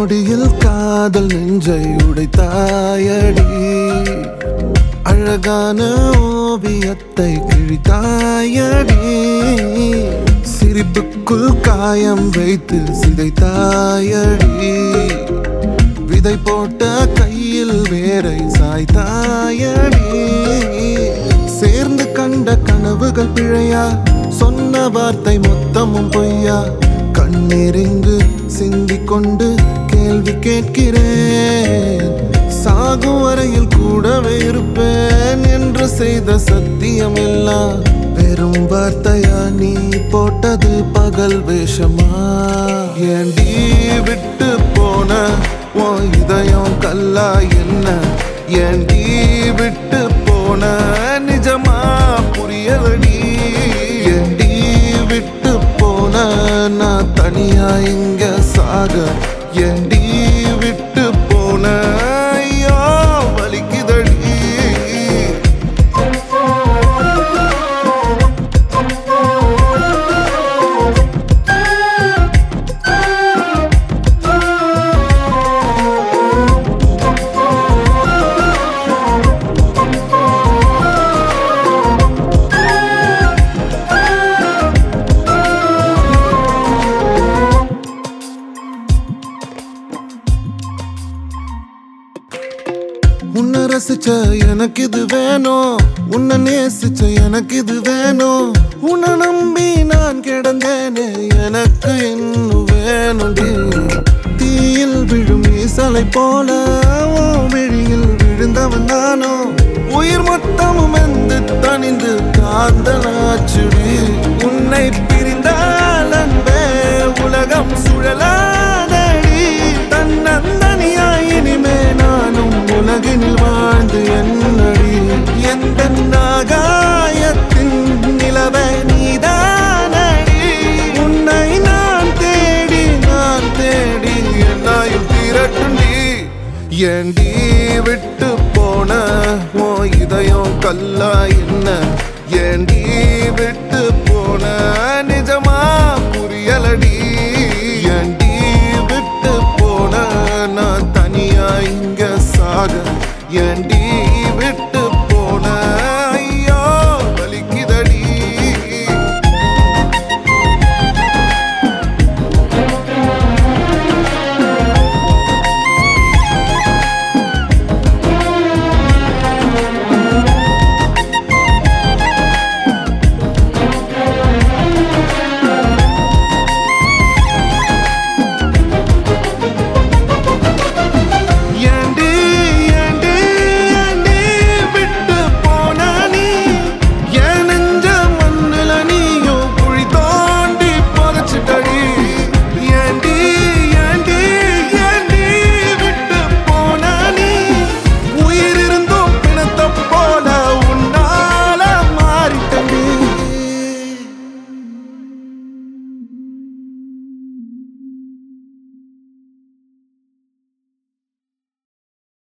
நொடியில் காதல் நெஞ்சை உடைத்தாயடி அழகான ஓவியத்தை கிழித்தாயடி சிரிப்புக்குள் காயம் வைத்து சிதைத்தாயடி விதை போட்ட கையில் வேரை சாய்த்தாயடி சேர்ந்து கண்ட கனவுகள் பிழையா சொன்ன வார்த்தை மொத்தமும் பொய்யா கண்ணீரிங்கு சிந்திக் கொண்டு கேள்வி கேட்கிறேன் சாகும் வரையில் கூடவே இருப்பேன் என்று செய்த சத்தியம் எல்லாம் வெறும் வார்த்தையா நீ போட்டது பகல் வேஷமா ஏண்டி விட்டு போன உன் இதயம் கல்லா என்ன ஏண்டி விட்டு போன நிஜமா புரியலடி ஏண்டி விட்டு போன நான் தனியா இங்க சாக ஏண்டி விட்டு போன ஐயோ வலிக்குதடி உன்னை ரசிச்ச எனக்கு இது வேணும் உன்னை நேசிச்ச எனக்கு இது வேணும் உன்னை நம்பி நான் கிடந்தேனே எனக்கு இன்னும் வேணும்டி தீயில் விழும் ஈசலை போல ஓ விழியில் விழுந்தவன் நானோ உயிர் மொத்தமும் எந்து தணிந்து காந்தலாச்சுடி உன்னை பிரிந்தால் அன்பே உலகம் சுழலாதடி தன்னந்தனியாய் இனிமே நானும் உலகினில் வாழ்ந்து என்னடி எந்த நாகாயத்தின் நிலவை நீதானடி உன்னை நான் தேடி நான் தேடி என்னாயும் திரட்டுண்டி ஏண்டி விட்டு போன ஓ இதயம் கல்லா என்ன ஏண்டி விட்டு போன